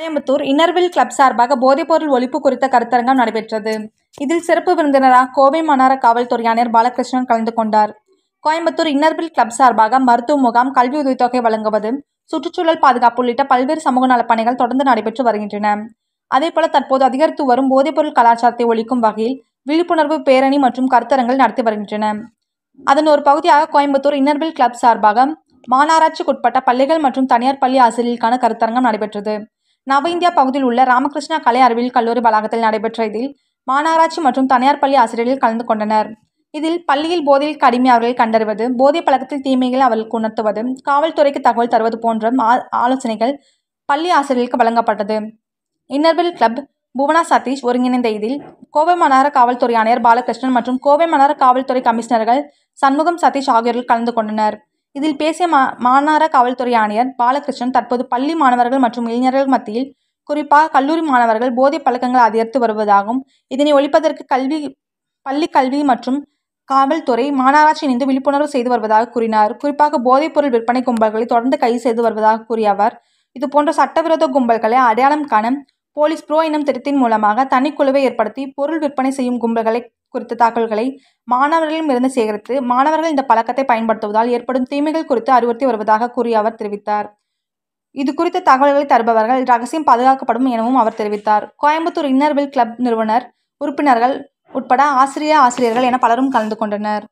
Coimbatore இன்னர்வில் club சார்பாக போதைப்பொருள் ஒழிப்பு குறித்த கருத்தரங்கம் நடைபெற்றது இதில் சிறப்பு விருந்தினராக கோவை மாநகர காவல்துறை ஆணையர் பாலகிருஷ்ணன் கலந்து கொண்டார் கோயம்புத்தூர் இன்னர்வில் கிளப் சார்பாக மருத்துவ முகாம் கல்வி உதவித்தொகை வழங்குவது சுற்றுச்சூழல் பாதுகாப்பு உள்ளிட்ட பல்வேறு சமூக நலப் பணிகள் தொடர்ந்து நடைபெற்று வருகின்றன அதேபோல தற்போது அதிகரித்து வரும் போதைப்பொருள் கலாச்சாரத்தை ஒழிக்கும் வகையில் விழிப்புணர்வு பேரணி மற்றும் கருத்தரங்கள் நடத்தி வருகின்றன அதன் ஒரு பகுதியாக கோயம்புத்தூர் இன்னர்வில் கிளப் சார்பாக மாநகராட்சிக்குட்பட்ட பள்ளிகள் மற்றும் தனியார் பள்ளி ஆசிரியர்களுக்கான கருத்தரங்கம் நடைபெற்றது நவ இந்தியா பகுதியில் உள்ள ராமகிருஷ்ணா கலை அறிவியல் கல்லூரி வளாகத்தில் நடைபெற்ற இதில் மாநகராட்சி மற்றும் தனியார் பள்ளி ஆசிரியர்கள் கலந்து கொண்டனர் இதில் பள்ளியில் போதையில் கடுமையாளர்களை கண்டறிவது போதை பழக்கத்தில் தீமைகளை அவர்களுக்கு உணர்த்துவது காவல்துறைக்கு தகவல் தருவது போன்ற ஆ- ஆலோசனைகள் பள்ளி ஆசிரியர்களுக்கு வழங்கப்பட்டது இன்னர்வில் கிளப் புவனா சதீஷ் ஒருங்கிணைந்த இதில் கோவை மாநகர காவல்துறை ஆணையர் பாலகிருஷ்ணன் மற்றும் கோவை மாநகர காவல்துறை கமிஷனர்கள் சண்முகம் சதீஷ் ஆகியோர்கள் கலந்து கொண்டனர் இதில் பேசிய மா மாநகர காவல்துறை ஆணையர் பாலகிருஷ்ணன் தற்போது பள்ளி மாணவர்கள் மற்றும் இளைஞர்கள் மத்தியில் குறிப்பாக கல்லூரி மாணவர்கள் போதைப் பழக்கங்கள் அதிகரித்து வருவதாகவும் இதனை ஒழிப்பதற்கு கல்வி பள்ளி கல்வி மற்றும் காவல்துறை மாநகராட்சி இணைந்து விழிப்புணர்வு செய்து வருவதாக கூறினார் குறிப்பாக போதைப்பொருள் விற்பனை கும்பல்களை தொடர்ந்து கைது செய்து வருவதாக கூறிய அவர் இதுபோன்ற சட்டவிரோத கும்பல்களை அடையாளம் காண போலீஸ் ப்ரோ எனும் திட்டத்தின் மூலமாக தனிக்குழுவை ஏற்படுத்தி பொருள் விற்பனை செய்யும் கும்பல்களை குறித்த தகவல்களை மாணவர்களிடம் இருந்து சேகரித்து மாணவர்கள் இந்த பழக்கத்தை பயன்படுத்துவதால் ஏற்படும் தீமைகள் குறித்து அறிவுறுத்தி வருவதாக கூறிய அவர் தெரிவித்தார் இது குறித்த தகவல்களை தருபவர்கள் ரகசியம் பாதுகாக்கப்படும் எனவும் அவர் தெரிவித்தார் கோயம்புத்தூர் இன்னர்வில் கிளப் நிறுவனர் உறுப்பினர்கள் உட்பட ஆசிரிய ஆசிரியர்கள் என பலரும் கலந்து கொண்டனர்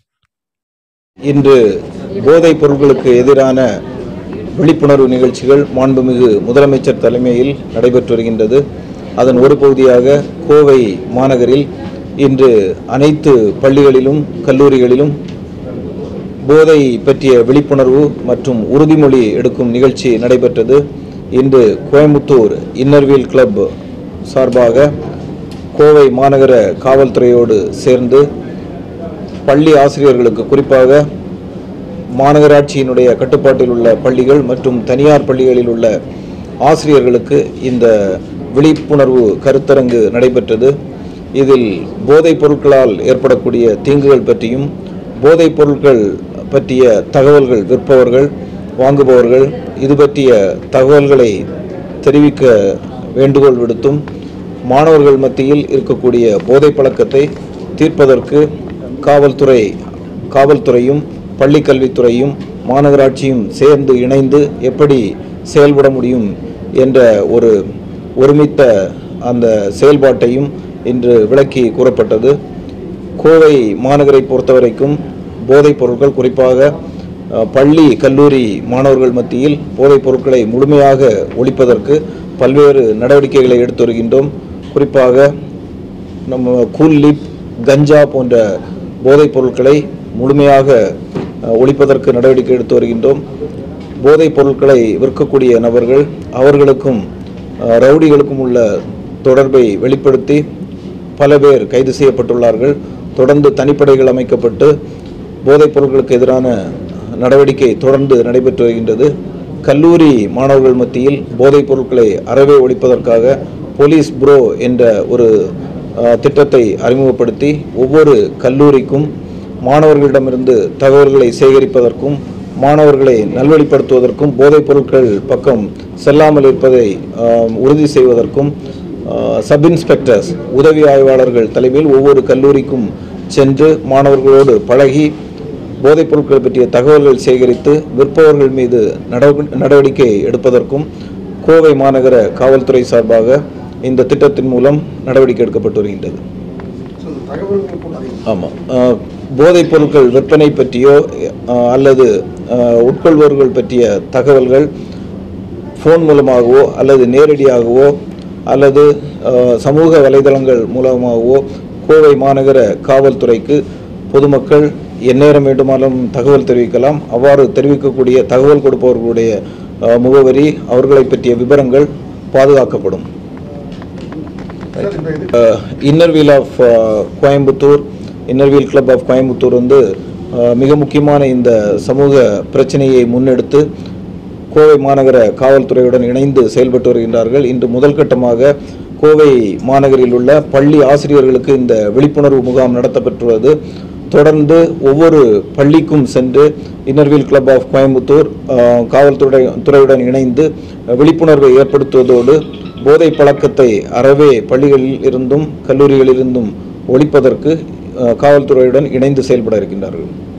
இன்று போதைப் பொருட்களுக்கு எதிரான விழிப்புணர்வு நிகழ்ச்சிகள் மாண்புமிகு முதலமைச்சர் தலைமையில் நடைபெற்று வருகின்றது அதன் ஒரு பகுதியாக கோவை மாநகரில் இன்று அனைத்து பள்ளிகளிலும் கல்லூரிகளிலும் போதை பற்றிய விழிப்புணர்வு மற்றும் உறுதிமொழி எடுக்கும் நிகழ்ச்சி நடைபெற்றது இன்று கோயம்புத்தூர் இன்னர்வீல் கிளப் சார்பாக கோவை மாநகர காவல்துறையோடு சேர்ந்து பள்ளி ஆசிரியர்களுக்கு குறிப்பாக மாநகராட்சியினுடைய கட்டுப்பாட்டில் உள்ள பள்ளிகள் மற்றும் தனியார் பள்ளிகளில் உள்ள ஆசிரியர்களுக்கு இந்த விழிப்புணர்வு கருத்தரங்கு நடைபெற்றது இதில் போதைப் பொருட்களால் ஏற்படக்கூடிய தீங்குகள் பற்றியும் போதைப் பொருட்கள் பற்றிய தகவல்கள் விற்பவர்கள் வாங்குபவர்கள் இது பற்றிய தகவல்களை தெரிவிக்க வேண்டுகோள் விடுத்தும் மாணவர்கள் மத்தியில் இருக்கக்கூடிய போதைப் பழக்கத்தை தீர்ப்பதற்கு காவல்துறை காவல்துறையும் பள்ளிக் கல்வித்துறையும் மாநகராட்சியும் சேர்ந்து இணைந்து எப்படி செயல்பட முடியும் என்ற ஒரு ஒருமித்த அந்த செயல்பாட்டையும் இன்று விளக்கி கூறப்பட்டது கோவை மாநகரை பொறுத்தவரைக்கும் போதைப் பொருட்கள் குறிப்பாக அஹ், பள்ளி கல்லூரி மாணவர்கள் மத்தியில் போதைப் பொருட்களை முழுமையாக ஒழிப்பதற்கு பல்வேறு நடவடிக்கைகளை எடுத்து வருகின்றோம் குறிப்பாக நம்ம கூல் லிப் கஞ்சா போன்ற போதைப் பொருட்களை முழுமையாக அஹ், ஒழிப்பதற்கு நடவடிக்கை எடுத்து வருகின்றோம் போதைப் பொருட்களை விற்கக்கூடிய நபர்கள் அவர்களுக்கும் அஹ், ரவுடிகளுக்கும் உள்ள தொடர்பை வெளிப்படுத்தி பல பேர் கைது செய்யப்பட்டுள்ளார்கள் தொடர்ந்து தனிப்படைகள் அமைக்கப்பட்டு போதைப் பொருட்களுக்கு எதிரான நடவடிக்கை தொடர்ந்து நடைபெற்று வருகின்றது கல்லூரி மாணவர்கள் மத்தியில் போதைப் பொருட்களை அறவே ஒழிப்பதற்காக போலீஸ் ப்ரோ என்ற ஒரு அஹ், திட்டத்தை அறிமுகப்படுத்தி ஒவ்வொரு கல்லூரிக்கும் மாணவர்களிடமிருந்து தகவல்களை சேகரிப்பதற்கும் மாணவர்களை நல்வழிப்படுத்துவதற்கும் போதைப் பொருட்கள் பக்கம் செல்லாமல் இருப்பதை அஹ், உறுதி செய்வதற்கும் அஹ், சப் இன்ஸ்பெக்டர்ஸ் உதவி ஆய்வாளர்கள் தலைமையில் ஒவ்வொரு கல்லூரிக்கும் சென்று மாணவர்களோடு பழகி போதைப் பொருட்கள் பற்றிய தகவல்கள் சேகரித்து விற்பவர்கள் மீது நடவ- நடவடிக்கை எடுப்பதற்கும் கோவை மாநகர காவல்துறை சார்பாக இந்த திட்டத்தின் மூலம் நடவடிக்கை எடுக்கப்பட்டு வருகின்றது ஆமாம் போதைப் பொருட்கள் விற்பனை பற்றியோ அஹ், அல்லது அஹ், உட்கொள்பவர்கள் பற்றிய தகவல்கள் ஃபோன் மூலமாகவோ அல்லது நேரடியாகவோ அல்லது அஹ், சமூக வலைதளங்கள் மூலமாகவோ கோவை மாநகர காவல்துறைக்கு பொதுமக்கள் எந்நேரம் வேண்டுமானாலும் தகவல் தெரிவிக்கலாம் அவ்வாறு தெரிவிக்கக்கூடிய தகவல் கொடுப்பவர்களுடைய அஹ், முகவரி அவர்களை பற்றிய விவரங்கள் பாதுகாக்கப்படும் inner wheel of Coimbatore inner wheel club of Coimbatore வந்து அஹ், மிக முக்கியமான இந்த சமூக பிரச்சனையை முன்னெடுத்து கோவை மாநகர காவல்துறையுடன் இணைந்து செயல்பட்டு வருகின்றார்கள் இன்று முதல் கட்டமாக கோவை மாநகரில் உள்ள பள்ளி ஆசிரியர்களுக்கு இந்த விழிப்புணர்வு முகாம் நடத்தப்பட்டுள்ளது தொடர்ந்து ஒவ்வொரு பள்ளிக்கும் சென்று இன்னர்வீல் கிளப் ஆஃப் கோயம்புத்தூர் அஹ், காவல்துறை துறையுடன் இணைந்து அஹ், விழிப்புணர்வை ஏற்படுத்துவதோடு போதை பழக்கத்தை அறவே பள்ளிகளில் இருந்தும் கல்லூரிகளிலிருந்தும் ஒழிப்பதற்கு அஹ், காவல்துறையுடன் இணைந்து செயல்பட இருக்கின்றார்கள்